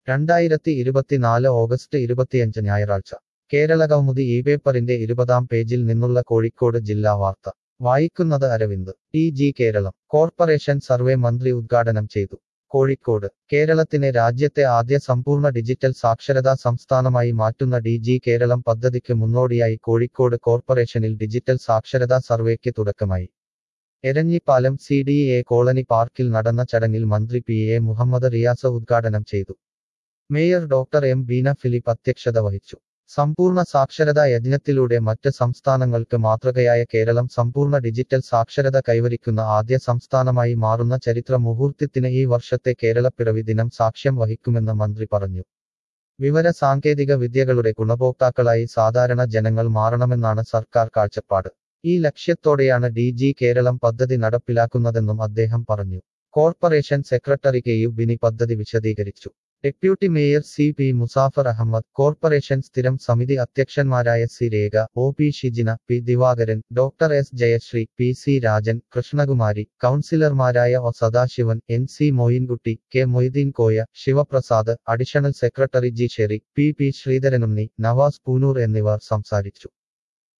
രണ്ടായിരത്തി ഇരുപത്തിനാല് ഓഗസ്റ്റ് ഇരുപത്തിയഞ്ച് ഞായറാഴ്ച കേരള കൗമുദി ഈ പേപ്പറിന്റെ ഇരുപതാം പേജിൽ നിന്നുള്ള കോഴിക്കോട് ജില്ലാ വാർത്ത വായിക്കുന്നത് Aravind T G Keralam corporation survey മന്ത്രി ഉദ്ഘാടനം ചെയ്തു കോഴിക്കോട് കേരളത്തിനെ രാജ്യത്തെ ആദ്യ സമ്പൂർണ്ണ ഡിജിറ്റൽ സാക്ഷരതാ സംസ്ഥാനമായി മാറ്റുന്ന ഡി ജി കേരളം പദ്ധതിക്ക് മുന്നോടിയായി കോഴിക്കോട് കോർപ്പറേഷനിൽ ഡിജിറ്റൽ സാക്ഷരതാ സർവേക്ക് തുടക്കമായി Eranhipalam C D A colony പാർക്കിൽ നടന്ന ചടങ്ങിൽ മന്ത്രി പി എ മുഹമ്മദ് റിയാസ് ഉദ്ഘാടനം ചെയ്തു mayor doctor M Beena Philip അധ്യക്ഷത വഹിച്ചു സമ്പൂർണ്ണ സാക്ഷരതാ യജ്ഞത്തിലൂടെ മറ്റ് സംസ്ഥാനങ്ങൾക്ക് മാതൃകയായ കേരളം സമ്പൂർണ്ണ ഡിജിറ്റൽ സാക്ഷരത കൈവരിക്കുന്ന ആദ്യ സംസ്ഥാനമായി മാറുന്ന ചരിത്ര മുഹൂർത്തത്തിന് ഈ വർഷത്തെ കേരളപ്പിറവി ദിനം സാക്ഷ്യം വഹിക്കുമെന്ന് മന്ത്രി പറഞ്ഞു വിവര സാങ്കേതിക വിദ്യകളുടെ ഗുണഭോക്താക്കളായി സാധാരണ ജനങ്ങൾ മാറണമെന്നാണ് സർക്കാർ കാഴ്ചപ്പാട് ഈ ലക്ഷ്യത്തോടെയാണ് ഡി ജി കേരളം പദ്ധതി നടപ്പിലാക്കുന്നതെന്നും അദ്ദേഹം പറഞ്ഞു corporation secretary K U Bini പദ്ധതി വിശദീകരിച്ചു deputy mayor C P Musafar Ahammed corporation സ്ഥിരം സമിതി അധ്യക്ഷന്മാരായ C Rekha O P Shijina P Divakaran doctor S Jayasree P C Rajan Krishnakumari കൗൺസിലർമാരായ O Sadasivan N C Moyinkutty K Moideen Koya Sivaprasad additional secretary G Sherry P P Sreedharanunni Navas Poonoor എന്നിവർ സംസാരിച്ചു